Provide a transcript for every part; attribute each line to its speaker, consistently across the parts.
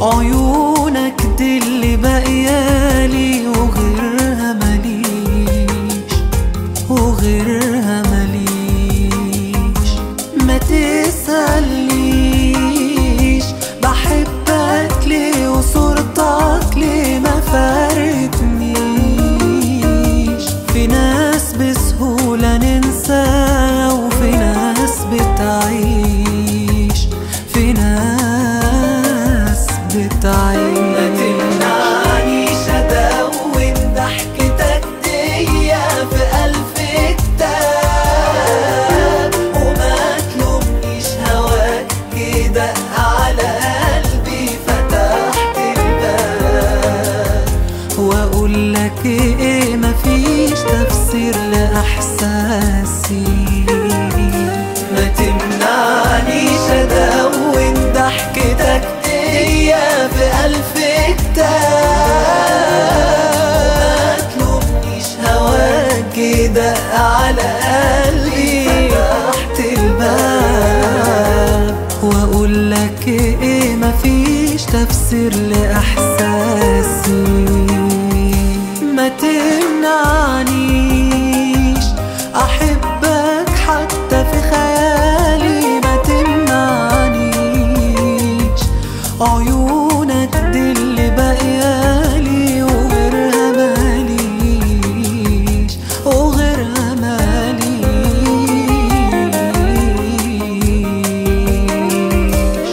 Speaker 1: عيونك دي اللي باقيالي وغيرها ماليش وغيرها ماليش ما تسألنيش بحبك ليه وصورتك ليه ما فارقتنيش في ناس بسهولة ننسى وفي ناس بتعيش في ناس بتعيش ما تمنعنيش ادون ضحكتك دي في ألف كتاب وما تلومنيش هواك كده على قلبي فتحت الباب واقول لك ايه مفيش تفسير لاحساسي ما تمنعنيش ادون ضحكتك دي في الف كتاب ما تلومنيش هواك كده على قلبي فتحت الباب واقول لك ايه مفيش تفسير لاحساسي ما تمنعنيش احبك حتى في خيالي ما تمنعنيش عيونك دي اللي باقيالي وغيرها ماليش وغيرها ماليش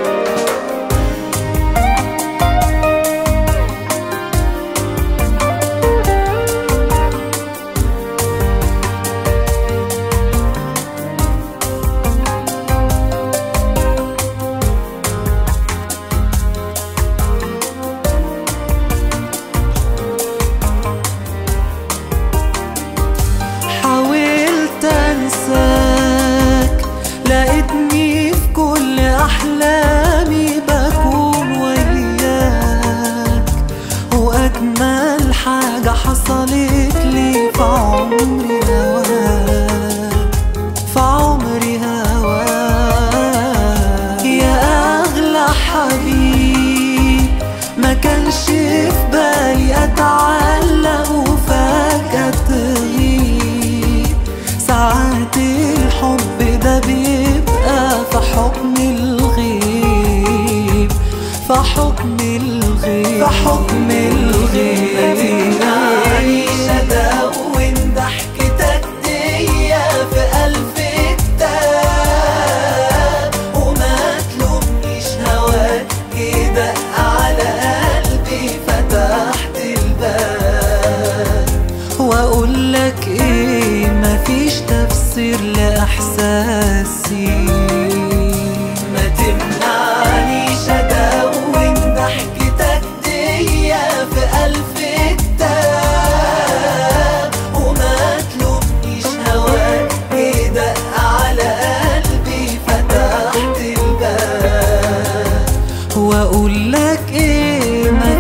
Speaker 1: حاولت انساك لقيتني في كل احلامي بكون وياك واجمل حاجه حصلت لي في عمري هواك في عمري هواك يا اغلى حبيب ما كانش في بالي اتعلق وفجأة تغيب ساعات الحب ده بيبقى في حكم الغيب في حكم الغيب في حكم الغيب معليش ادون ضحكتك دي في ألف كتاب وما تلومنيش هواك كده على قلبي فتحت الباب واقول لك ايه مفيش تفسير لاحساسي ما تمنعنيش ادون ضحكتك دي في ألف كتاب وما تلومنيش هواك كده على قلبي فتحت الباب واقول لك ايه ما